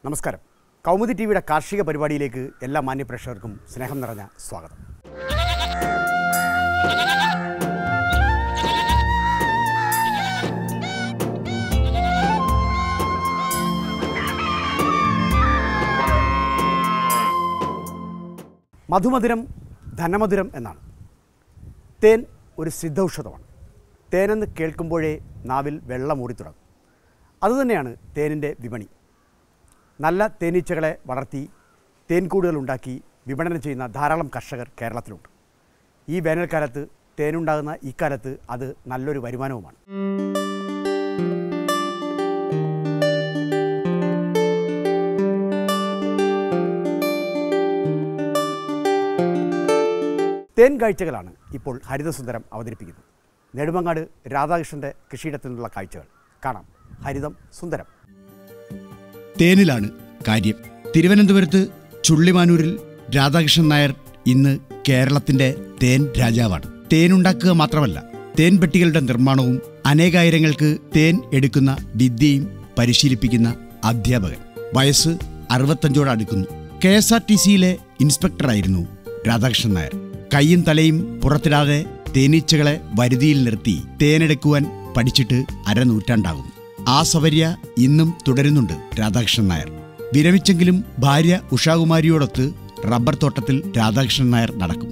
നമസ്കാരം കൗമുദി ടി വിയുടെ കാർഷിക പരിപാടിയിലേക്ക് എല്ലാ മാന്യപ്രേക്ഷകർക്കും സ്നേഹം നിറഞ്ഞ സ്വാഗതം മധുമധുരം ധനമധുരം എന്നാണ് തേൻ ഒരു സിദ്ധൌഷധമാണ് തേനെന്ന് കേൾക്കുമ്പോഴേ നാവിൽ വെള്ളമൂറി തുടങ്ങും അതുതന്നെയാണ് തേനിൻ്റെ വിപണി നല്ല തേനീച്ചകളെ വളർത്തി തേൻകൂടുകൾ ഉണ്ടാക്കി വിപണനം ചെയ്യുന്ന ധാരാളം കർഷകർ കേരളത്തിലുണ്ട് ഈ വേനൽക്കാലത്ത് തേനുണ്ടാകുന്ന ഇക്കാലത്ത് അത് നല്ലൊരു വരുമാനവുമാണ് തേൻ കാഴ്ചകളാണ് ഇപ്പോൾ ഹരിതസുന്ദരം അവതരിപ്പിക്കുന്നത് നെടുമങ്ങാട് രാധാകൃഷ്ണൻ്റെ കൃഷിയിടത്തു നിന്നുള്ള കാഴ്ചകൾ കാണാം ഹരിതം സുന്ദരം തേനിലാണ് കാര്യം തിരുവനന്തപുരത്ത് ചുള്ളിമാനൂരിൽ രാധാകൃഷ്ണൻ നായർ ഇന്ന് കേരളത്തിന്റെ തേൻ രാജാവാണ് തേനുണ്ടാക്കുക മാത്രമല്ല തേൻ പെട്ടികളുടെ നിർമ്മാണവും അനേകായിരങ്ങൾക്ക് തേൻ എടുക്കുന്ന വിദ്യയും പരിശീലിപ്പിക്കുന്ന അധ്യാപകൻ വയസ്സ് അറുപത്തഞ്ചോട് അടുക്കുന്നു കെ എസ് ആർ ടി സിയിലെ ഇൻസ്പെക്ടറായിരുന്നു രാധാകൃഷ്ണൻ നായർ കൈയും തലയും പുറത്തിടാതെ തേനീച്ചകളെ വരുതിയിൽ നിർത്തി തേനെടുക്കുവാൻ പഠിച്ചിട്ട് അരനൂറ്റാണ്ടാകുന്നു ആ സവര്യ ഇന്നും തുടരുന്നുണ്ട് രാധാകൃഷ്ണൻ നായർ വിരമിച്ചെങ്കിലും ഭാര്യ ഉഷാകുമാരിയോടൊത്ത് റബ്ബർ തോട്ടത്തിൽ രാധാകൃഷ്ണൻ നായർ നടക്കും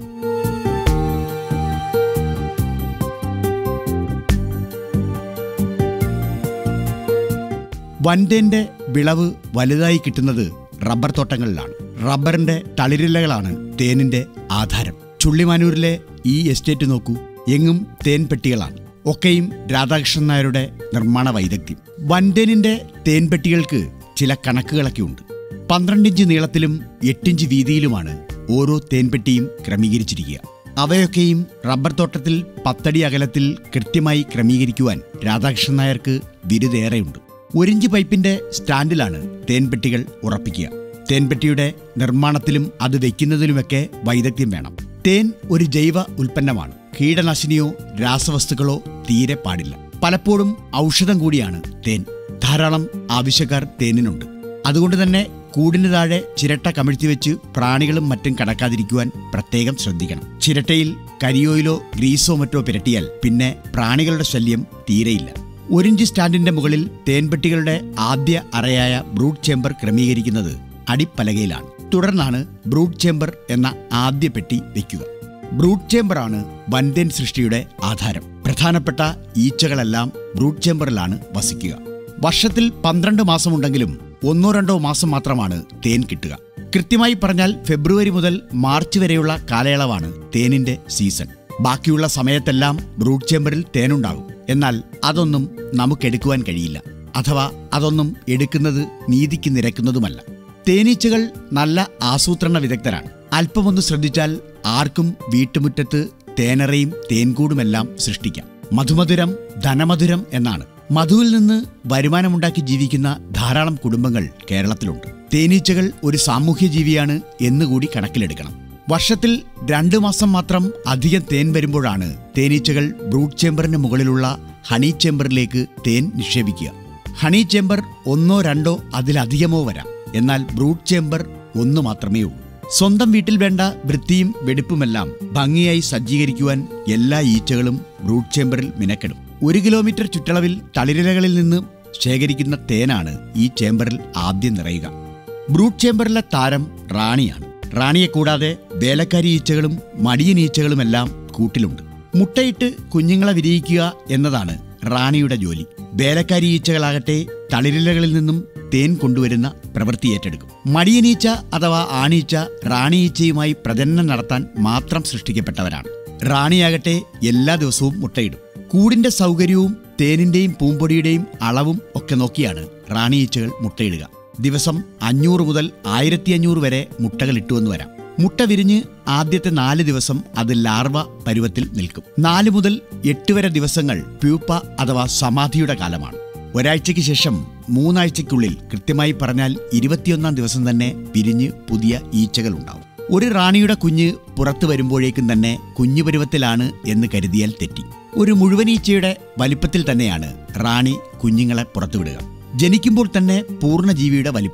വൻതേന്റെ വിളവ് വലുതായി കിട്ടുന്നത് റബ്ബർ തോട്ടങ്ങളിലാണ് റബ്ബറിന്റെ തളിരിലകളാണ് തേനിന്റെ ആധാരം ചുള്ളിമാനൂരിലെ ഈ എസ്റ്റേറ്റ് നോക്കൂ എങ്ങും തേൻ പെട്ടികളാണ് ഒക്കെയും രാധാകൃഷ്ണൻ നായരുടെ നിർമ്മാണ വൈദഗ്ധ്യം വൻതേനിന്റെ തേൻപെട്ടികൾക്ക് ചില കണക്കുകളൊക്കെ ഉണ്ട് പന്ത്രണ്ടിഞ്ച് നീളത്തിലും എട്ടിഞ്ച് വീതിയിലുമാണ് ഓരോ തേൻപെട്ടിയും ക്രമീകരിച്ചിരിക്കുക അവയൊക്കെയും റബ്ബർ തോട്ടത്തിൽ പത്തടി അകലത്തിൽ കൃത്യമായി ക്രമീകരിക്കുവാൻ രാധാകൃഷ്ണൻ നായർക്ക് ബിരുദേറെയുണ്ട് ഒരിഞ്ച് പൈപ്പിന്റെ സ്റ്റാൻഡിലാണ് തേൻപെട്ടികൾ ഉറപ്പിക്കുക തേൻപെട്ടിയുടെ നിർമ്മാണത്തിലും അത് വയ്ക്കുന്നതിലുമൊക്കെ വൈദഗ്ധ്യം വേണം തേൻ ഒരു ജൈവ ഉൽപ്പന്നമാണ് കീടനാശിനിയോ രാസവസ്തുക്കളോ തീരെ പാടില്ല പലപ്പോഴും ഔഷധം കൂടിയാണ് തേൻ ധാരാളം ആവശ്യക്കാർ തേനിനുണ്ട് അതുകൊണ്ട് തന്നെ കൂടിന് താഴെ ചിരട്ട കമിഴ്ത്തി വെച്ച് പ്രാണികളും മറ്റും കടക്കാതിരിക്കുവാൻ പ്രത്യേകം ശ്രദ്ധിക്കണം ചിരട്ടയിൽ കരിയോയിലോ ഗ്രീസോ മറ്റോ പുരട്ടിയാൽ പിന്നെ പ്രാണികളുടെ ശല്യം തീരെയില്ല ഒരിഞ്ച് സ്റ്റാൻഡിന്റെ മുകളിൽ തേൻപെട്ടികളുടെ ആദ്യ അറയായ ബ്രൂഡ് ചേംബർ ക്രമീകരിക്കുന്നത് അടിപ്പലകയിലാണ് തുടർന്നാണ് ബ്രൂഡ് ചേംബർ എന്ന ആദ്യ പെട്ടി വയ്ക്കുക ബ്രൂഡ് ചേംബറാണ് വൻതേൻ സൃഷ്ടിയുടെ ആധാരം പ്രധാനപ്പെട്ട ഈച്ചകളെല്ലാം ബ്രൂഡ് ചേംബറിലാണ് വസിക്കുക വർഷത്തിൽ പന്ത്രണ്ട് മാസമുണ്ടെങ്കിലും ഒന്നോ രണ്ടോ മാസം മാത്രമാണ് തേൻ കിട്ടുക കൃത്യമായി പറഞ്ഞാൽ ഫെബ്രുവരി മുതൽ മാർച്ച് വരെയുള്ള കാലയളവാണ് തേനിന്റെ സീസൺ ബാക്കിയുള്ള സമയത്തെല്ലാം ബ്രൂഡ് ചേംബറിൽ തേനുണ്ടാകും എന്നാൽ അതൊന്നും നമുക്കെടുക്കുവാൻ കഴിയില്ല അഥവാ അതൊന്നും എടുക്കുന്നത് നീതിക്ക് നിരക്കുന്നതുമല്ല തേനീച്ചകൾ നല്ല ആസൂത്രണ വിദഗ്ധരാണ് അല്പമൊന്ന് ശ്രദ്ധിച്ചാൽ ആർക്കും വീട്ടുമുറ്റത്ത് തേനറയും തേൻകൂടുമെല്ലാം സൃഷ്ടിക്കാം മധുമധുരം ധനമധുരം എന്നാണ് മധുവിൽ നിന്ന് വരുമാനമുണ്ടാക്കി ജീവിക്കുന്ന ധാരാളം കുടുംബങ്ങൾ കേരളത്തിലുണ്ട് തേനീച്ചകൾ ഒരു സാമൂഹ്യ ജീവിയാണ് എന്നുകൂടി കണക്കിലെടുക്കണം വർഷത്തിൽ രണ്ടു മാസം മാത്രം അധികം തേൻ വരുമ്പോഴാണ് തേനീച്ചകൾ ബ്രൂഡ് ചേംബറിന് മുകളിലുള്ള ഹണി ചേംബറിലേക്ക് തേൻ നിക്ഷേപിക്കുക ഹണി ചേംബർ ഒന്നോ രണ്ടോ അതിലധികമോ വരാം എന്നാൽ ബ്രൂഡ് ചേംബർ ഒന്ന് മാത്രമേ ഉള്ളൂ സ്വന്തം വീട്ടിൽ വേണ്ട വൃത്തിയും വെടിപ്പുമെല്ലാം ഭംഗിയായി സജ്ജീകരിക്കുവാൻ എല്ലാ ഈച്ചകളും ബ്രൂഡ് ചേംബറിൽ മിനക്കെടും ഒരു കിലോമീറ്റർ ചുറ്റളവിൽ തളിരിലകളിൽ നിന്ന് ശേഖരിക്കുന്ന തേനാണ് ഈ ചേംബറിൽ ആദ്യം നിറയുക ബ്രൂഡ് ചേംബറിലെ താരം റാണിയാണ് റാണിയെ കൂടാതെ വേലക്കാരി ഈച്ചകളും മടിയൻ ഈച്ചകളുമെല്ലാം കൂട്ടിലുണ്ട് മുട്ടയിട്ട് കുഞ്ഞുങ്ങളെ വിരിയിക്കുക എന്നതാണ് റാണിയുടെ ജോലി വേലക്കാരി ഈച്ചകളാകട്ടെ തളിരിലകളിൽ നിന്നും തേൻ കൊണ്ടുവരുന്ന പ്രവൃത്തി ഏറ്റെടുക്കും മടിയനീച്ച അഥവാ ആണീച്ച റാണിയീച്ചയുമായി പ്രജനനം നടത്താൻ മാത്രം സൃഷ്ടിക്കപ്പെട്ടവരാണ് റാണിയാകട്ടെ എല്ലാ ദിവസവും മുട്ടയിടും കൂടിന്റെ സൗകര്യവും തേനിന്റെയും പൂമ്പൊടിയുടെയും അളവും ഒക്കെ നോക്കിയാണ് റാണിയീച്ചകൾ മുട്ടയിടുക ദിവസം അഞ്ഞൂറ് മുതൽ ആയിരത്തി അഞ്ഞൂറ് വരെ മുട്ടകൾ ഇട്ടുവെന്ന് വരാം മുട്ട വിരിഞ്ഞ് ആദ്യത്തെ നാല് ദിവസം അത് ലാർവ പരുവത്തിൽ നിൽക്കും നാല് മുതൽ എട്ട് വരെ ദിവസങ്ങൾ പ്യൂപ്പ അഥവാ സമാധിയുടെ കാലമാണ് ഒരാഴ്ചയ്ക്ക് ശേഷം മൂന്നാഴ്ചയ്ക്കുള്ളിൽ കൃത്യമായി പറഞ്ഞാൽ ഇരുപത്തിയൊന്നാം ദിവസം തന്നെ പിരിഞ്ഞ് പുതിയ ഈച്ചകൾ ഉണ്ടാവും ഒരു റാണിയുടെ കുഞ്ഞ് പുറത്തു വരുമ്പോഴേക്കും തന്നെ കുഞ്ഞു പരുവത്തിലാണ് എന്ന് കരുതിയാൽ തെറ്റി ഒരു മുഴുവൻ ഈച്ചയുടെ വലിപ്പത്തിൽ തന്നെയാണ് റാണി കുഞ്ഞുങ്ങളെ പുറത്തുവിടുക ജനിക്കുമ്പോൾ തന്നെ പൂർണ്ണജീവിയുടെ വലിപ്പം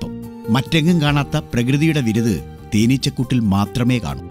മറ്റെങ്ങും കാണാത്ത പ്രകൃതിയുടെ വിരുത് തേനീച്ചക്കൂട്ടിൽ മാത്രമേ കാണൂ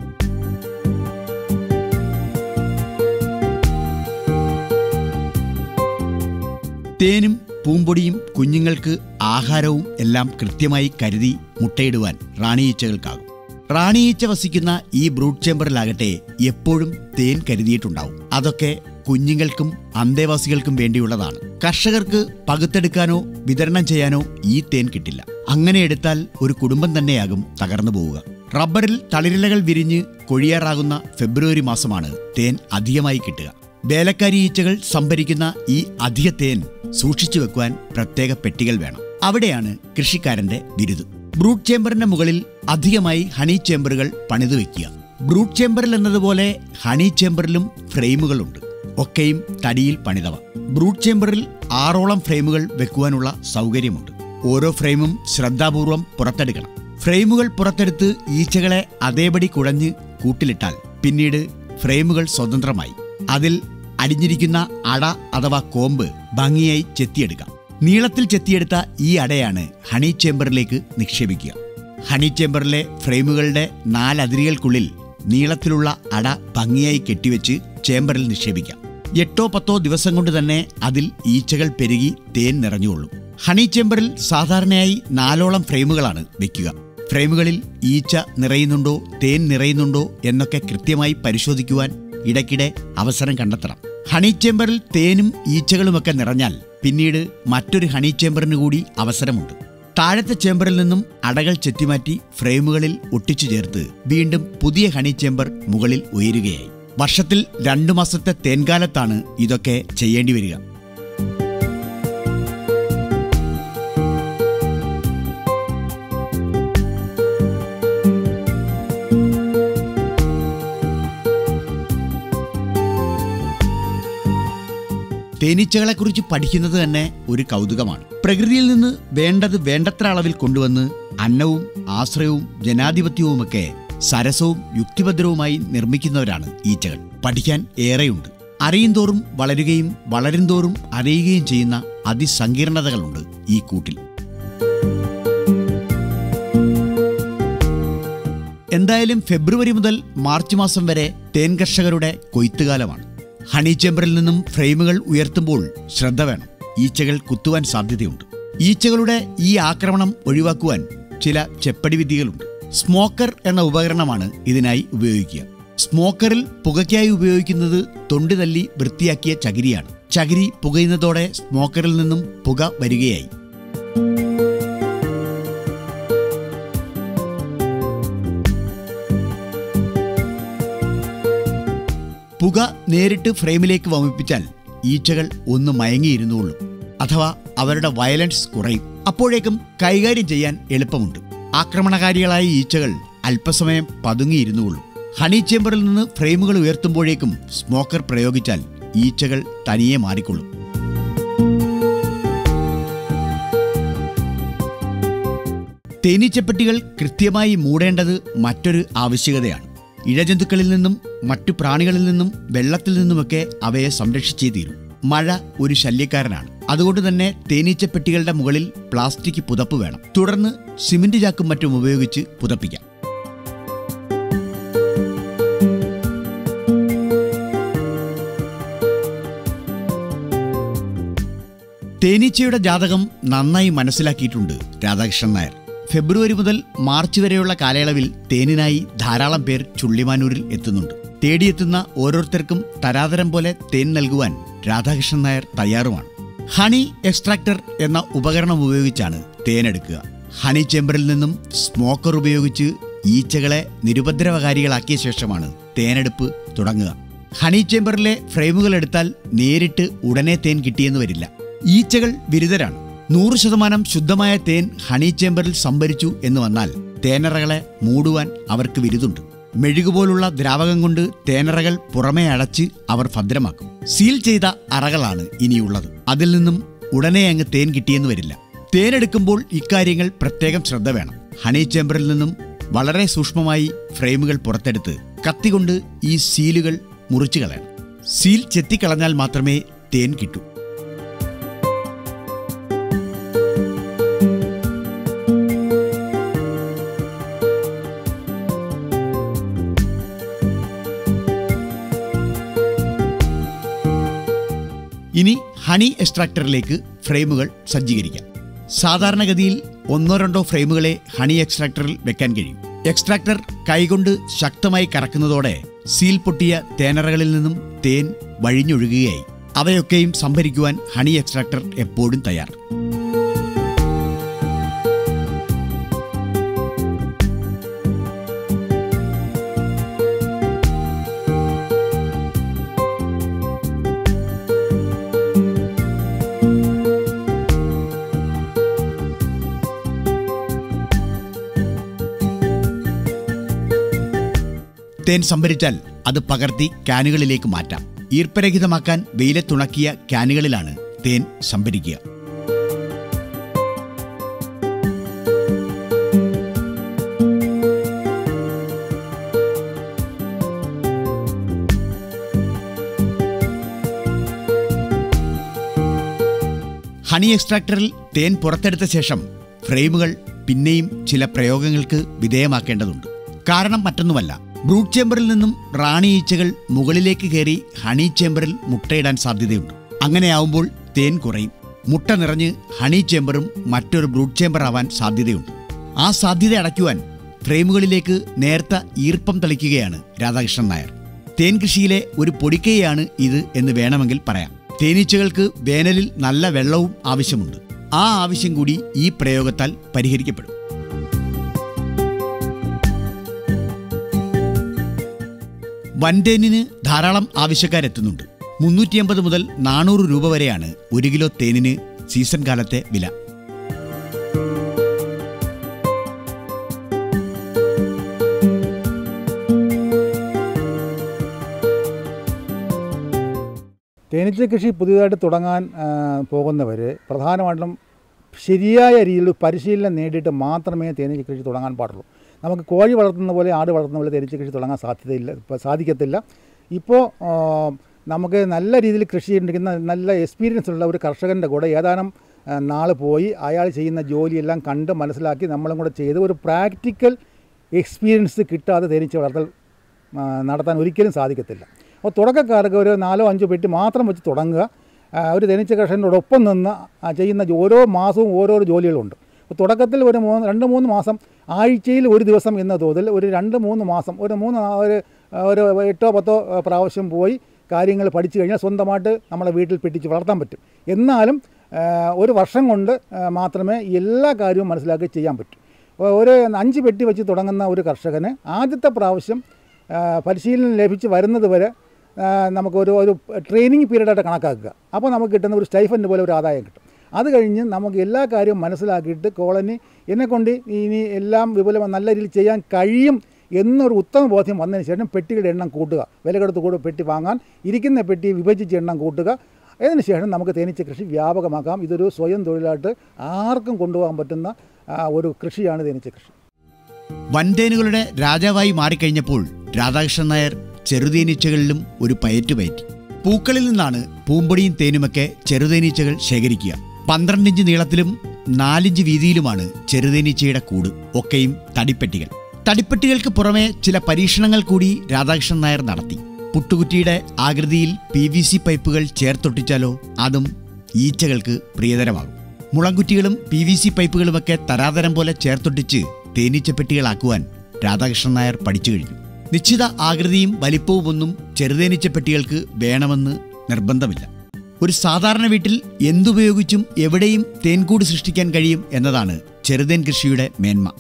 തേനും പൂമ്പൊടിയും കുഞ്ഞുങ്ങൾക്ക് ആഹാരവും എല്ലാം കൃത്യമായി കരുതി മുട്ടയിടുവാൻ റാണിയീച്ചകൾക്കാകും റാണിയീച്ച വസിക്കുന്ന ഈ ബ്രൂഡ് ചേമ്പറിലാകട്ടെ എപ്പോഴും തേൻ കരുതിയിട്ടുണ്ടാവും അതൊക്കെ കുഞ്ഞുങ്ങൾക്കും അന്തേവാസികൾക്കും വേണ്ടിയുള്ളതാണ് കർഷകർക്ക് പകുത്തെടുക്കാനോ വിതരണം ചെയ്യാനോ ഈ തേൻ കിട്ടില്ല അങ്ങനെ എടുത്താൽ ഒരു കുടുംബം തന്നെയാകും തകർന്നു പോവുക റബ്ബറിൽ തളിരിലകൾ വിരിഞ്ഞ് കൊഴിയാറാകുന്ന ഫെബ്രുവരി മാസമാണ് തേൻ അധികമായി കിട്ടുക വേലക്കാരി ഈച്ചകൾ സംഭരിക്കുന്ന ഈ അധിക തേൻ സൂക്ഷിച്ചു വെക്കുവാൻ പ്രത്യേക പെട്ടികൾ വേണം അവിടെയാണ് കൃഷിക്കാരന്റെ ബിരുദ് ബ്രൂട്ട് ചേമ്പറിന്റെ മുകളിൽ അധികമായി ഹണി ചേമ്പറുകൾ പണിതു വെക്കുക ബ്രൂട്ട് ചേമ്പറിൽ എന്നതുപോലെ ഹണി ചേമ്പറിലും ഫ്രെയിമുകളുണ്ട് ഒക്കെയും തടിയിൽ പണിതവ ബ്രൂട്ട് ചേമ്പറിൽ ആറോളം ഫ്രെയിമുകൾ വെക്കുവാനുള്ള സൗകര്യമുണ്ട് ഓരോ ഫ്രെയിമും ശ്രദ്ധാപൂർവം പുറത്തെടുക്കണം ഫ്രെയിമുകൾ പുറത്തെടുത്ത് ഈച്ചകളെ അതേപടി കുഴഞ്ഞ് കൂട്ടിലിട്ടാൽ പിന്നീട് ഫ്രെയിമുകൾ സ്വതന്ത്രമായി അതിൽ അടിഞ്ഞിരിക്കുന്ന അട അഥവാ കോമ്പ് ഭംഗിയായി ചെത്തിയെടുക്കാം നീളത്തിൽ ചെത്തിയെടുത്ത ഈ അടയാണ് ഹണി ചേമ്പറിലേക്ക് നിക്ഷേപിക്കുക ഹണി ചേമ്പറിലെ ഫ്രെയിമുകളുടെ നാലതിരുകൾക്കുള്ളിൽ നീളത്തിലുള്ള അട ഭംഗിയായി കെട്ടിവെച്ച് ചേമ്പറിൽ നിക്ഷേപിക്കാം എട്ടോ പത്തോ ദിവസം കൊണ്ട് തന്നെ അതിൽ ഈച്ചകൾ പെരുകി തേൻ നിറഞ്ഞുകൊള്ളും ഹണി ചേമ്പറിൽ സാധാരണയായി നാലോളം ഫ്രെയിമുകളാണ് വെക്കുക ഫ്രെയിമുകളിൽ ഈച്ച നിറയുന്നുണ്ടോ തേൻ നിറയുന്നുണ്ടോ എന്നൊക്കെ കൃത്യമായി പരിശോധിക്കുവാൻ ഇടയ്ക്കിടെ അവസരം കണ്ടെത്തണം ഹണി ചേമ്പറിൽ തേനും ഈച്ചകളുമൊക്കെ നിറഞ്ഞാൽ പിന്നീട് മറ്റൊരു ഹണി ചേമ്പറിന് കൂടി അവസരമുണ്ട് താഴത്തെ ചേമ്പറിൽ നിന്നും അടകൾ ചെത്തിമാറ്റി ഫ്രെയിമുകളിൽ ഒട്ടിച്ചു ചേർത്ത് വീണ്ടും പുതിയ ഹണി ചേമ്പർ മുകളിൽ ഉയരുകയായി വർഷത്തിൽ രണ്ടു മാസത്തെ തേൻകാലത്താണ് ഇതൊക്കെ ചെയ്യേണ്ടി വരിക തേനീച്ചകളെക്കുറിച്ച് പഠിക്കുന്നത് തന്നെ ഒരു കൗതുകമാണ് പ്രകൃതിയിൽ നിന്ന് വേണ്ടത് വേണ്ടത്ര അളവിൽ കൊണ്ടുവന്ന് അന്നവും ആശ്രയവും ജനാധിപത്യവുമൊക്കെ സരസവും യുക്തിഭദ്രവുമായി നിർമ്മിക്കുന്നവരാണ് ഈച്ചകൾ പഠിക്കാൻ ഏറെയുണ്ട് അറിയുന്തോറും വളരുകയും വളരുംതോറും അറിയുകയും ചെയ്യുന്ന അതിസങ്കീർണതകളുണ്ട് ഈ കൂട്ടിൽ എന്തായാലും ഫെബ്രുവരി മുതൽ മാർച്ച് മാസം വരെ തേൻ കർഷകരുടെ കൊയ്ത്തുകാലമാണ് ഹണി ചേമ്പറിൽ നിന്നും ഫ്രെയിമുകൾ ഉയർത്തുമ്പോൾ ശ്രദ്ധ വേണം ഈച്ചകൾ കുത്തുവാൻ സാധ്യതയുണ്ട് ഈച്ചകളുടെ ഈ ആക്രമണം ഒഴിവാക്കുവാൻ ചില ചെപ്പടി വിദ്യകളുണ്ട് സ്മോക്കർ എന്ന ഉപകരണമാണ് ഇതിനായി ഉപയോഗിക്കുക സ്മോക്കറിൽ പുകയ്ക്കായി ഉപയോഗിക്കുന്നത് തൊണ്ടി തല്ലി വൃത്തിയാക്കിയ ചകിരിയാണ് ചകിരി പുകയുന്നതോടെ സ്മോക്കറിൽ നിന്നും പുക വരികയായി പുക നേരിട്ട് ഫ്രെയിമിലേക്ക് വമിപ്പിച്ചാൽ ഈച്ചകൾ ഒന്ന് മയങ്ങിയിരുന്നുള്ളൂ അഥവാ അവരുടെ വയലൻസ് കുറയും അപ്പോഴേക്കും കൈകാര്യം ചെയ്യാൻ എളുപ്പമുണ്ട് ആക്രമണകാരികളായ ഈച്ചകൾ അല്പസമയം പതുങ്ങിയിരുന്നുള്ളൂ ഹണി ചേമ്പറിൽ നിന്ന് ഫ്രെയിമുകൾ ഉയർത്തുമ്പോഴേക്കും സ്മോക്കർ പ്രയോഗിച്ചാൽ ഈച്ചകൾ തനിയെ മാറിക്കൊള്ളും തേനീച്ചപ്പെട്ടികൾ കൃത്യമായി മൂടേണ്ടത് മറ്റൊരു ആവശ്യകതയാണ് ഇഴജന്തുക്കളിൽ നിന്നും മറ്റു പ്രാണികളിൽ നിന്നും വെള്ളത്തിൽ നിന്നുമൊക്കെ അവയെ സംരക്ഷിച്ചേ തീരൂ മഴ ഒരു ശല്യക്കാരനാണ് അതുകൊണ്ട് തന്നെ തേനീച്ചപ്പെട്ടികളുടെ മുകളിൽ പ്ലാസ്റ്റിക് പുതപ്പ് വേണം തുടർന്ന് സിമന്റ് ചാക്കും മറ്റും ഉപയോഗിച്ച് പുതപ്പിക്കാം തേനീച്ചയുടെ ജാതകം നന്നായി മനസ്സിലാക്കിയിട്ടുണ്ട് രാധാകൃഷ്ണൻ നായർ ഫെബ്രുവരി മുതൽ മാർച്ച് വരെയുള്ള കാലയളവിൽ തേനിനായി ധാരാളം പേർ ചുള്ളിമാനൂരിൽ എത്തുന്നുണ്ട് തേടിയെത്തുന്ന ഓരോരുത്തർക്കും തരാതരം പോലെ തേൻ നൽകുവാൻ രാധാകൃഷ്ണൻ നായർ തയ്യാറുമാണ് ഹണി എക്സ്ട്രാക്ടർ എന്ന ഉപകരണം ഉപയോഗിച്ചാണ് തേനെടുക്കുക ഹണി ചേമ്പറിൽ നിന്നും സ്മോക്കർ ഉപയോഗിച്ച് ഈച്ചകളെ നിരുപദ്രവകാരികളാക്കിയ ശേഷമാണ് തേനെടുപ്പ് തുടങ്ങുക ഹണി ചേമ്പറിലെ ഫ്രെയിമുകൾ എടുത്താൽ നേരിട്ട് ഉടനെ തേൻ കിട്ടിയെന്ന് വരില്ല ഈച്ചകൾ ബിരുദരാണ് നൂറ് ശതമാനം ശുദ്ധമായ തേൻ ഹണി ചേമ്പറിൽ സംഭരിച്ചു എന്ന് വന്നാൽ തേനറകളെ മൂടുവാൻ അവർക്ക് വിരുതുണ്ട് മെഴുകുപോലുള്ള ദ്രാവകം കൊണ്ട് തേനറകൾ പുറമേ അടച്ച് അവർ ഭദ്രമാക്കും സീൽ ചെയ്ത അറകളാണ് ഇനിയുള്ളത് അതിൽ നിന്നും ഉടനെ അങ്ങ് തേൻ കിട്ടിയെന്ന് വരില്ല തേനെടുക്കുമ്പോൾ ഇക്കാര്യങ്ങൾ പ്രത്യേകം ശ്രദ്ധ വേണം ഹണി ചേമ്പറിൽ നിന്നും വളരെ സൂക്ഷ്മമായി ഫ്രെയിമുകൾ പുറത്തെടുത്ത് കത്തികൊണ്ട് ഈ സീലുകൾ മുറിച്ചു കളയണം സീൽ ചെത്തിക്കളഞ്ഞാൽ മാത്രമേ തേൻ കിട്ടൂ ഹണി എക്സ്ട്രാക്ടറിലേക്ക് ഫ്രെയിമുകൾ സജ്ജീകരിക്കാം സാധാരണഗതിയിൽ ഒന്നോ രണ്ടോ ഫ്രെയിമുകളെ ഹണി എക്സ്ട്രാക്ടറിൽ വെക്കാൻ കഴിയും എക്സ്ട്രാക്ടർ കൈകൊണ്ട് ശക്തമായി കറക്കുന്നതോടെ സീൽ പൊട്ടിയ തേനറകളിൽ നിന്നും തേൻ വഴിഞ്ഞൊഴുകുകയായി അവയൊക്കെയും സംഭരിക്കുവാൻ ഹണി എക്സ്ട്രാക്ടർ എപ്പോഴും തയ്യാർ തേൻ സംഭരിച്ചാൽ അത് പകർത്തി ക്യാനുകളിലേക്ക് മാറ്റാം ഈർപ്പരഹിതമാക്കാൻ വെയിലത്തുണക്കിയ ക്യാനുകളിലാണ് തേൻ സംഭരിക്കുക ഹണി എക്സ്ട്രാക്ടറിൽ തേൻ പുറത്തെടുത്ത ശേഷം ഫ്രെയിമുകൾ പിന്നെയും ചില പ്രയോഗങ്ങൾക്ക് വിധേയമാക്കേണ്ടതുണ്ട് കാരണം മറ്റൊന്നുമല്ല ബ്രൂട്ട് ചേമ്പറിൽ നിന്നും റാണി ഈച്ചകൾ മുകളിലേക്ക് കയറി ഹണി ചേമ്പറിൽ മുട്ടയിടാൻ സാധ്യതയുണ്ട് അങ്ങനെയാവുമ്പോൾ തേൻ കുറയും മുട്ട നിറഞ്ഞ് ഹണി ചേമ്പറും മറ്റൊരു ബ്രൂട്ട് ചേമ്പർ ആവാൻ സാധ്യതയുണ്ട് ആ സാധ്യത അടയ്ക്കുവാൻ ഫ്രെയിമുകളിലേക്ക് നേർത്ത ഈർപ്പം തളിക്കുകയാണ് രാധാകൃഷ്ണൻ നായർ തേൻ കൃഷിയിലെ ഒരു പൊടിക്കൈയാണ് ഇത് എന്ന് വേണമെങ്കിൽ പറയാം തേനീച്ചകൾക്ക് വേനലിൽ നല്ല വെള്ളവും ആവശ്യമുണ്ട് ആ ആവശ്യം കൂടി ഈ പ്രയോഗത്താൽ പരിഹരിക്കപ്പെടും വൻതേനിന് ധാരാളം ആവശ്യക്കാരെത്തുന്നുണ്ട് മുന്നൂറ്റി അമ്പത് മുതൽ നാനൂറ് രൂപ വരെയാണ് ഒരു കിലോ തേനിന് സീസൺ കാലത്തെ വില തേനീച്ച കൃഷി പുതിയതായിട്ട് തുടങ്ങാൻ പോകുന്നവർ പ്രധാനമായിട്ടും ശരിയായ രീതിയിൽ പരിശീലനം നേടിയിട്ട് മാത്രമേ തേനീച്ച കൃഷി തുടങ്ങാൻ പാടുള്ളൂ നമുക്ക് കോഴി വളർത്തുന്ന പോലെ ആട് വളർത്തുന്ന പോലെ തേനീച്ച കൃഷി തുടങ്ങാൻ സാധ്യതയില്ല ഇപ്പോൾ സാധിക്കത്തില്ല ഇപ്പോൾ ആ, നമുക്ക് നല്ല രീതിയിൽ കൃഷി ചെയ്തിരിക്കുന്ന നല്ല എക്സ്പീരിയൻസ് ഉള്ള ഒരു കർഷകൻ്റെ കൂടെ ഏതാനും നാൾ പോയി അയാൾ ചെയ്യുന്ന ജോലിയെല്ലാം കണ്ട് മനസ്സിലാക്കി നമ്മളും കൂടെ ചെയ്ത് ഒരു പ്രാക്ടിക്കൽ എക്സ്പീരിയൻസ് കിട്ടാതെ തേനീച്ച വളർത്തൽ ആ, നടത്താൻ ഒരിക്കലും സാധിക്കത്തില്ല അപ്പോൾ തുടക്കക്കാർക്ക് ഒരു നാലോ അഞ്ചോ പെട്ടി മാത്രം വെച്ച് തുടങ്ങുക ആ, ഒരു തേനീച്ച കർഷകനോടൊപ്പം നിന്ന് ആ, ചെയ്യുന്ന ജോ- ഓരോ മാസവും ഓരോരോ ജോലികളുണ്ട് അപ്പോൾ തുടക്കത്തിൽ ഒരു മൂന്ന് രണ്ട് മൂന്ന് മാസം ആഴ്ചയിൽ ഒരു ദിവസം എന്ന തോതിൽ ഒരു രണ്ട് മൂന്ന് മാസം ഒരു മൂന്ന് ആ, ഒരു ആ, ഒരു എട്ടോ പത്തോ ആ, പ്രാവശ്യം പോയി കാര്യങ്ങൾ പഠിച്ചു കഴിഞ്ഞാൽ സ്വന്തമായിട്ട് നമ്മളെ വീട്ടിൽ പെട്ടിച്ച് വളർത്താൻ പറ്റും എന്നാലും ആ, ഒരു വർഷം കൊണ്ട് ആ, മാത്രമേ എല്ലാ കാര്യവും മനസ്സിലാക്കി ചെയ്യാൻ പറ്റൂ അപ്പോൾ ഒരു അഞ്ച് പെട്ടി വെച്ച് തുടങ്ങുന്ന ഒരു കർഷകന് ആദ്യത്തെ പ്രാവശ്യം ആ, പരിശീലനം ലഭിച്ച് വരുന്നത് വരെ ആ, നമുക്കൊരു ഒരു ട്രെയിനിങ് പീരീഡായിട്ട് കണക്കാക്കുക അപ്പോൾ നമുക്ക് കിട്ടുന്ന ഒരു സ്റ്റൈഫൻ്റ് പോലെ ഒരു ആദായം കിട്ടും അത് കഴിഞ്ഞ് നമുക്ക് എല്ലാ കാര്യവും മനസ്സിലാക്കിയിട്ട് കോളനി എന്നെക്കൊണ്ട് ഇനി എല്ലാം വിപുലം നല്ല രീതിയിൽ ചെയ്യാൻ കഴിയും എന്നൊരു ഉത്തമ ബോധ്യം വന്നതിന് ശേഷം പെട്ടികളുടെ എണ്ണം കൂട്ടുക വില കൊടുത്ത് കൂടെ പെട്ടി വാങ്ങാൻ ഇരിക്കുന്ന പെട്ടി വിഭജിച്ച് എണ്ണം കൂട്ടുക അതിന് ശേഷം നമുക്ക് തേനീച്ച കൃഷി വ്യാപകമാക്കാം ഇതൊരു സ്വയം തൊഴിലായിട്ട് ആർക്കും കൊണ്ടുപോകാൻ പറ്റുന്ന ആ, ഒരു കൃഷിയാണ് തേനീച്ച കൃഷി വൻതേനുകളുടെ രാജാവായി മാറിക്കഴിഞ്ഞപ്പോൾ രാധാകൃഷ്ണൻ നായർ ചെറുതേനീച്ചകളിലും ഒരു പയറ്റ് പയറ്റി പൂക്കളിൽ നിന്നാണ് പൂമ്പൊടിയും തേനുമൊക്കെ ചെറുതേനീച്ചകൾ ശേഖരിക്കുക പന്ത്രണ്ടിഞ്ച് നീളത്തിലും നാലിഞ്ച് വീതിയിലുമാണ് ചെറുതേനീച്ചയുടെ കൂട് ഒക്കെയും തടിപ്പെട്ടികൾ തടിപ്പെട്ടികൾക്ക് പുറമെ ചില പരീക്ഷണങ്ങൾ കൂടി രാധാകൃഷ്ണൻ നായർ നടത്തി പുട്ടുകുറ്റിയുടെ ആകൃതിയിൽ പി വി സി പൈപ്പുകൾ ചേർത്തൊട്ടിച്ചാലോ അതും ഈച്ചകൾക്ക് പ്രിയതരമാകും മുളങ്കുറ്റികളും പി വി സി പൈപ്പുകളുമൊക്കെ തരാതരം പോലെ ചേർത്തൊട്ടിച്ച് തേനീച്ചപ്പെട്ടികളാക്കുവാൻ രാധാകൃഷ്ണൻ നായർ പഠിച്ചു കഴിഞ്ഞു നിശ്ചിത ആകൃതിയും വലിപ്പവുമൊന്നും ചെറുതേനീച്ചപ്പെട്ടികൾക്ക് വേണമെന്ന് നിർബന്ധമില്ല ഒരു സാധാരണ വീട്ടിൽ എന്തുപയോഗിച്ചും എവിടെയും തേൻകൂട് സൃഷ്ടിക്കാൻ കഴിയും എന്നതാണ് ചെറുതേൻ കൃഷിയുടെ മേന്മ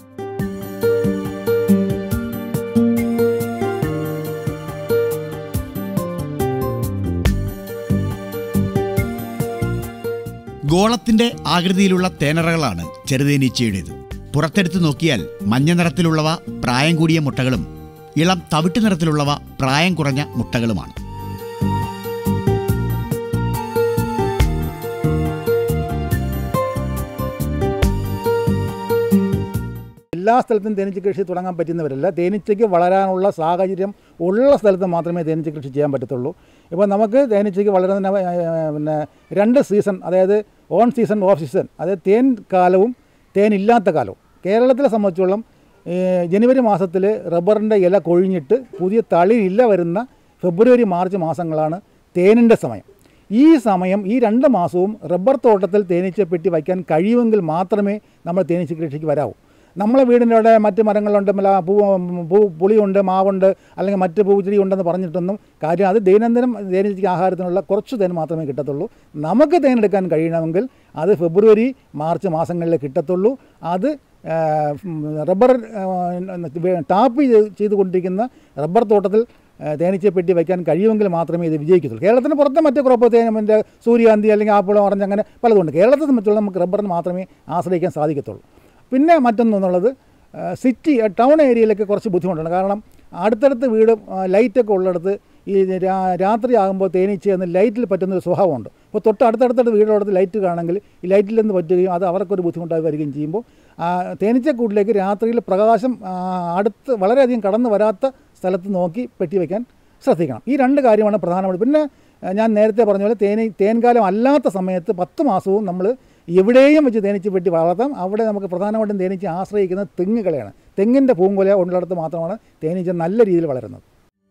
ഗോളത്തിന്റെ ആകൃതിയിലുള്ള തേനറകളാണ് ചെറുതേനീച്ചയുടേത് പുറത്തെടുത്ത് നോക്കിയാൽ മഞ്ഞ നിറത്തിലുള്ളവ പ്രായം കൂടിയ മുട്ടകളും ഇളം തവിട്ട് നിറത്തിലുള്ളവ പ്രായം കുറഞ്ഞ മുട്ടകളുമാണ് എല്ലാ സ്ഥലത്തും തേനീച്ച കൃഷി തുടങ്ങാൻ പറ്റുന്നവരല്ല തേനീച്ചയ്ക്ക് വളരാനുള്ള സാഹചര്യം ഉള്ള സ്ഥലത്ത് മാത്രമേ തേനീച്ച കൃഷി ചെയ്യാൻ പറ്റത്തുള്ളൂ ഇപ്പോൾ നമുക്ക് തേനീച്ചയ്ക്ക് വളരുന്ന ഏർ, പിന്നെ രണ്ട് സീസൺ അതായത് ഓൺ സീസൺ ഓഫ് സീസൺ അതായത് തേൻ കാലവും തേൻ ഇല്ലാത്ത കാലവും കേരളത്തിലെ സംബന്ധിച്ചോളം ഏർ, ജനുവരി മാസത്തിൽ റബ്ബറിൻ്റെ ഇല കൊഴിഞ്ഞിട്ട് പുതിയ തളിരില്ല വരുന്ന ഫെബ്രുവരി മാർച്ച് മാസങ്ങളാണ് തേനിൻ്റെ സമയം ഈ സമയം ഈ രണ്ട് മാസവും റബ്ബർ തോട്ടത്തിൽ തേനീച്ചപ്പെട്ടി വയ്ക്കാൻ കഴിയുമെങ്കിൽ മാത്രമേ നമ്മൾ തേനീച്ച കൃഷിക്ക് വരാവൂ നമ്മളെ വീടിൻ്റെ അവിടെ മറ്റ് മരങ്ങളുണ്ട് മല പൂ പൂ പുളിയുണ്ട് മാവുണ്ട് അല്ലെങ്കിൽ മറ്റ് പൂച്ചെടി ഉണ്ടെന്ന് പറഞ്ഞിട്ടൊന്നും കാര്യം അത് ദൈനംദിനം തേനീച്ചയ്ക്ക് ആഹാരത്തിനുള്ള കുറച്ച് തേൻ മാത്രമേ കിട്ടത്തുള്ളൂ നമുക്ക് തേൻ എടുക്കാൻ കഴിയണമെങ്കിൽ അത് ഫെബ്രുവരി മാർച്ച് മാസങ്ങളിലേ കിട്ടത്തുള്ളൂ അത് ആ, ഉം, റബ്ബർ ആ, ടാപ്പ് ചെയ്ത് ചെയ്തുകൊണ്ടിരിക്കുന്ന റബ്ബർ തോട്ടത്തിൽ ആ, തേനീച്ചപ്പെട്ടി വയ്ക്കാൻ കഴിയുമെങ്കിൽ മാത്രമേ ഇത് വിജയിക്കത്തുള്ളൂ കേരളത്തിന് പുറത്തെ മറ്റ് ക്രോപ്പ് തേനമിൻ്റെ സൂര്യകാന്തി അല്ലെങ്കിൽ ആപ്പിൾ ഓറഞ്ച് അങ്ങനെ പലതുണ്ട് കേരളത്തെ സംബന്ധിച്ചുള്ള നമുക്ക് റബ്ബറിന് മാത്രമേ ആശ്രയിക്കാൻ സാധിക്കത്തുള്ളൂ പിന്നെ മറ്റൊന്നെന്നുള്ളത് ആ, സിറ്റി ആ, ടൗൺ ഏരിയയിലൊക്കെ കുറച്ച് ബുദ്ധിമുട്ടുണ്ട് കാരണം അടുത്തടുത്ത് വീട് ആ, ലൈറ്റൊക്കെ ഉള്ളിടത്ത് ഈ രാ- രാത്രി ആകുമ്പോൾ തേനീച്ച എന്ന് ലൈറ്റിൽ പറ്റുന്ന ഒരു സ്വഭാവമുണ്ട് അപ്പോൾ തൊട്ട് അടുത്തടുത്തടുത്ത് വീടുള്ളടത്ത് ലൈറ്റ് കാണുമെങ്കിൽ ഈ ലൈറ്റിൽ നിന്ന് പറ്റുകയും അത് അവർക്കൊരു ബുദ്ധിമുട്ടായി വരികയും ചെയ്യുമ്പോൾ ആ, തേനീച്ചക്കൂട്ടിലേക്ക് രാത്രിയിൽ പ്രകാശം ആ, അടുത്ത് വളരെയധികം കടന്നു വരാത്ത സ്ഥലത്ത് നോക്കി പെട്ടി വയ്ക്കാൻ ശ്രദ്ധിക്കണം ഈ രണ്ട് കാര്യമാണ് പ്രധാനമായിട്ട് പിന്നെ ആ, ഞാൻ നേരത്തെ പറഞ്ഞ പോലെ തേനീ തേൻകാലം അല്ലാത്ത സമയത്ത് പത്ത് മാസവും നമ്മൾ എവിടെയും വെച്ച് തേനീച്ച പെട്ടി വളർത്താം അവിടെ നമുക്ക് പ്രധാനമായിട്ടും തേനീച്ച ആശ്രയിക്കുന്നത് തെങ്ങുകളെയാണ് തെങ്ങിൻ്റെ പൂങ്കുല ഉള്ളിടത്ത് മാത്രമാണ് തേനീച്ച നല്ല രീതിയിൽ വളരുന്നത്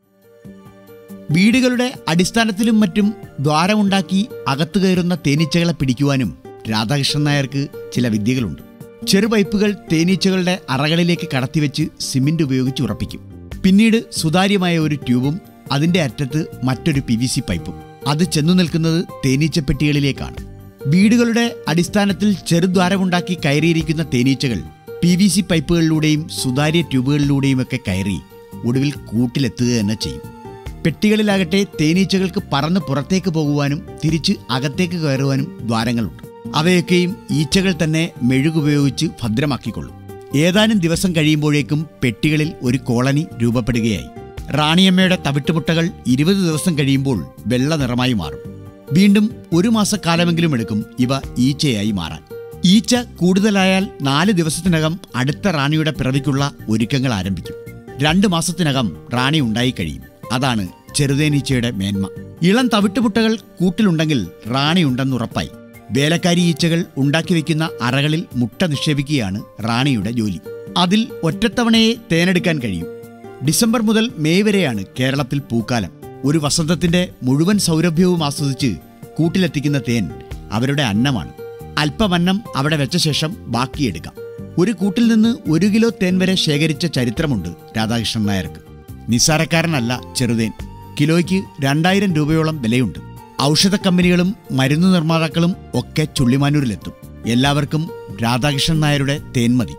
വീടുകളുടെ അടിസ്ഥാനത്തിലും മറ്റും ദ്വാരമുണ്ടാക്കി അകത്തു കയറുന്ന തേനീച്ചകളെ പിടിക്കുവാനും രാധാകൃഷ്ണൻ നായർക്ക് ചില വിദ്യകളുണ്ട് ചെറുപൈപ്പുകൾ തേനീച്ചകളുടെ അറകളിലേക്ക് കടത്തിവെച്ച് സിമന്റ് ഉപയോഗിച്ച് ഉറപ്പിക്കും പിന്നീട് സുതാര്യമായ ഒരു ട്യൂബും അതിന്റെ അറ്റത്ത് മറ്റൊരു പി വി സി പൈപ്പും അത് ചെന്നു നിൽക്കുന്നത് തേനീച്ചപ്പെട്ടികളിലേക്കാണ് വീടുകളുടെ അടിസ്ഥാനത്തിൽ ചെറുദ്വാരമുണ്ടാക്കി കയറിയിരിക്കുന്ന തേനീച്ചകൾ പി വി സി പൈപ്പുകളിലൂടെയും സുതാര്യ ട്യൂബുകളിലൂടെയും ഒക്കെ കയറി ഒടുവിൽ കൂട്ടിലെത്തുക തന്നെ ചെയ്യും പെട്ടികളിലാകട്ടെ തേനീച്ചകൾക്ക് പറന്ന് പുറത്തേക്ക് പോകുവാനും തിരിച്ച് അകത്തേക്ക് കയറുവാനും ദ്വാരങ്ങളുണ്ട് അവയൊക്കെയും ഈച്ചകൾ തന്നെ മെഴുകുപയോഗിച്ച് ഭദ്രമാക്കിക്കൊള്ളും ഏതാനും ദിവസം കഴിയുമ്പോഴേക്കും പെട്ടികളിൽ ഒരു കോളനി രൂപപ്പെടുകയായി റാണിയമ്മയുടെ തവിട്ടുമുട്ടകൾ ഇരുപത് ദിവസം കഴിയുമ്പോൾ വെള്ള നിറമായി മാറും വീണ്ടും ഒരു മാസക്കാലമെങ്കിലും എടുക്കും ഇവ ഈച്ചയായി മാറാൻ ഈച്ച കൂടുതലായാൽ നാല് ദിവസത്തിനകം അടുത്ത റാണിയുടെ പിറവിക്കുള്ള ഒരുക്കങ്ങൾ ആരംഭിക്കും രണ്ട് മാസത്തിനകം റാണി ഉണ്ടായി കഴിയും അതാണ് ചെറുതേനീച്ചയുടെ മേന്മ ഇളം തവിട്ടുമുട്ടകൾ കൂട്ടിലുണ്ടെങ്കിൽ റാണി ഉണ്ടെന്ന് ഉറപ്പായി വേലക്കാരി ഈച്ചകൾ ഉണ്ടാക്കി വെക്കുന്ന അറകളിൽ മുട്ട നിക്ഷേപിക്കുകയാണ് റാണിയുടെ ജോലി അതിൽ ഒറ്റത്തവണയെ തേനെടുക്കാൻ കഴിയും ഡിസംബർ മുതൽ മെയ് വരെയാണ് കേരളത്തിൽ പൂക്കാലം ഒരു വസന്തത്തിന്റെ മുഴുവൻ സൗരഭ്യവും ആസ്വദിച്ച് കൂട്ടിലെത്തിക്കുന്ന തേൻ അവരുടെ അന്നമാണ് അല്പമന്നം അവിടെ വെച്ച ശേഷം ബാക്കിയെടുക്കാം ഒരു കൂട്ടിൽ നിന്ന് ഒരു കിലോ തേൻ വരെ ശേഖരിച്ച ചരിത്രമുണ്ട് രാധാകൃഷ്ണൻ നായർക്ക് നിസ്സാരക്കാരനല്ല ചെറുതേൻ കിലോയ്ക്ക് രണ്ടായിരം രൂപയോളം വിലയുണ്ട് ഔഷധ കമ്പനികളും മരുന്ന് നിർമ്മാതാക്കളും ഒക്കെ ചുള്ളിമാനൂരിലെത്തും എല്ലാവർക്കും രാധാകൃഷ്ണൻ നായരുടെ തേൻ മതി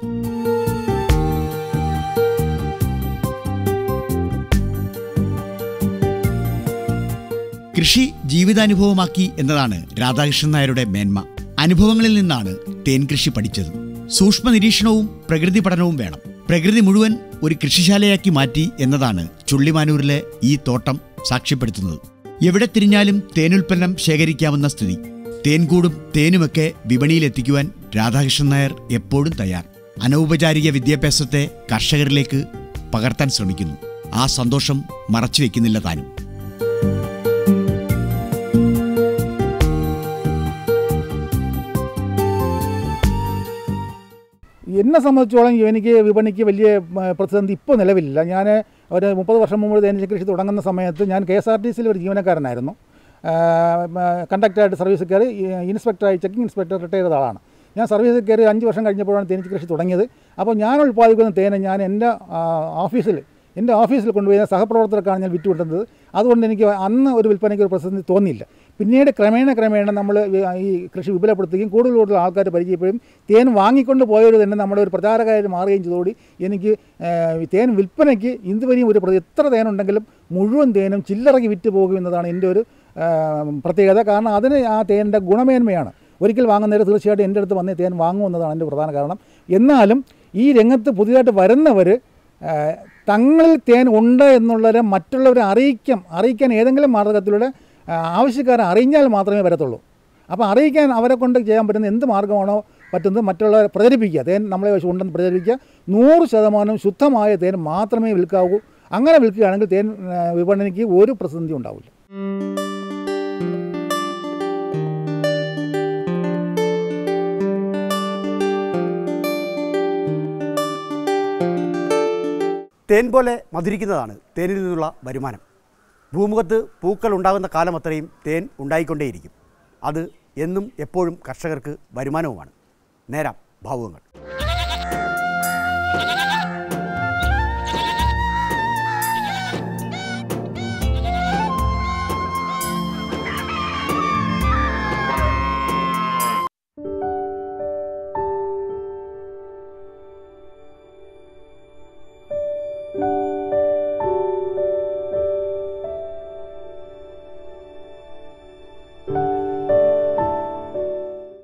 കൃഷി ജീവിതാനുഭവമാക്കി എന്നതാണ് രാധാകൃഷ്ണൻ നായരുടെ മേന്മ അനുഭവങ്ങളിൽ നിന്നാണ് തേൻ കൃഷി പഠിച്ചത് സൂക്ഷ്മ നിരീക്ഷണവും പ്രകൃതി പഠനവും വേണം പ്രകൃതി മുഴുവൻ ഒരു കൃഷിശാലയാക്കി മാറ്റി എന്നതാണ് ചുള്ളിമാനൂരിലെ ഈ തോട്ടം സാക്ഷ്യപ്പെടുത്തുന്നത് എവിടെ തിരിഞ്ഞാലും തേനുൽപ്പന്നം ശേഖരിക്കാവുന്ന സ്ഥിതി തേൻകൂടും തേനുമൊക്കെ വിപണിയിലെത്തിക്കുവാൻ രാധാകൃഷ്ണൻ നായർ എപ്പോഴും തയ്യാർ അനൗപചാരിക വിദ്യാഭ്യാസത്തെ കർഷകരിലേക്ക് പകർത്താൻ ശ്രമിക്കുന്നു ആ സന്തോഷം മറച്ചുവെക്കുന്നില്ല താനും എന്നെ സംബന്ധിച്ചോളം എനിക്ക് വിപണിക്ക് വലിയ മ, പ്രതിസന്ധി ഇപ്പോൾ നിലവിലില്ല ഞാൻ ഒരു മുപ്പത് വർഷം മുമ്പ് തേനീച്ച കൃഷി തുടങ്ങുന്ന സമയത്ത് ഞാൻ കെ എസ് ആർ ടി സിയിൽ ഒരു ജീവനക്കാരനായിരുന്നു കണ്ടക്ടറായിട്ട് സർവീസ് കയറി ഇൻസ്പെക്ടറായി ചെക്കിംഗ് ഇൻസ്പെക്ടർ റിട്ടയർ ചെയ്ത ആളാണ് ഞാൻ സർവീസിൽ കയറി അഞ്ച് വർഷം കഴിഞ്ഞപ്പോഴാണ് തേനീച്ച കൃഷി തുടങ്ങിയത് അപ്പോൾ ഞാൻ ഉൽപ്പാദിക്കുന്ന തേന് ഞാൻ എൻ്റെ ആ, ഓഫീസിൽ എൻ്റെ ഓഫീസിൽ കൊണ്ടുപോയി സഹപ്രവർത്തകർക്കാണ് ഞാൻ വിറ്റുവിട്ടുന്നത് അതുകൊണ്ട് എനിക്ക് അന്ന് ഒരു വിൽപ്പനയ്ക്ക് ഒരു പ്രതിസന്ധി തോന്നിയില്ല പിന്നീട് ക്രമേണ ക്രമേണ നമ്മൾ ഈ കൃഷി വിപുലപ്പെടുത്തുകയും കൂടുതൽ കൂടുതൽ ആൾക്കാർ പരിചയപ്പെടുകയും തേൻ വാങ്ങിക്കൊണ്ട് പോയവർ തന്നെ നമ്മുടെ ഒരു പ്രചാരകരായിട്ട് മാറുകയും ചെയ്തതോടെ എനിക്ക് ഏഹ്, ഈ തേൻ വിൽപ്പനയ്ക്ക് ഇതുവരെയും ഒരു പ്രതി എത്ര തേനുണ്ടെങ്കിലും മുഴുവൻ തേനും ചില്ലറയ്ക്ക് വിറ്റ് പോകും എന്നതാണ് എൻ്റെ ഒരു ഏഹ്, പ്രത്യേകത കാരണം അതിന് ആ തേനിൻ്റെ ഗുണമേന്മയാണ് ഒരിക്കൽ വാങ്ങുന്നവർ തീർച്ചയായിട്ടും എൻ്റെ അടുത്ത് വന്ന് തേൻ വാങ്ങുമെന്നതാണ് എൻ്റെ പ്രധാന കാരണം എന്നാലും ഈ രംഗത്ത് പുതിയതായിട്ട് വരുന്നവർ ഏഹ്, തങ്ങളിൽ തേൻ ഉണ്ട് എന്നുള്ളവരെ മറ്റുള്ളവരെ അറിയിക്കാം അറിയിക്കാൻ ഏതെങ്കിലും മാർഗത്തിലൂടെ ഏഹ്, ആവശ്യക്കാരെ അറിഞ്ഞാൽ മാത്രമേ വരത്തുള്ളൂ അപ്പോൾ അറിയിക്കാൻ അവരെ കൊണ്ട് ചെയ്യാൻ പറ്റുന്ന എന്ത് മാർഗ്ഗമാണോ പറ്റുന്നത് മറ്റുള്ളവരെ പ്രചരിപ്പിക്കുക തേൻ നമ്മളെ വെച്ച് ഉണ്ടെന്ന് പ്രചരിപ്പിക്കുക നൂറ് ശതമാനം ശുദ്ധമായ തേൻ മാത്രമേ വിൽക്കാവൂ അങ്ങനെ വിൽക്കുകയാണെങ്കിൽ തേൻ ഏഹ്, വിപണിക്ക് ഒരു പ്രതിസന്ധി ഉണ്ടാവില്ല തേൻ പോലെ മധുരിക്കുന്നതാണ് തേനിൽ നിന്നുള്ള വരുമാനം ഭൂമുഖത്ത് പൂക്കൾ ഉണ്ടാകുന്ന കാലം അത്രയും തേൻ ഉണ്ടായിക്കൊണ്ടേയിരിക്കും അത് എന്നും എപ്പോഴും കർഷകർക്ക് വരുമാനവുമാണ് നേരാം ഭാവുകങ്ങൾ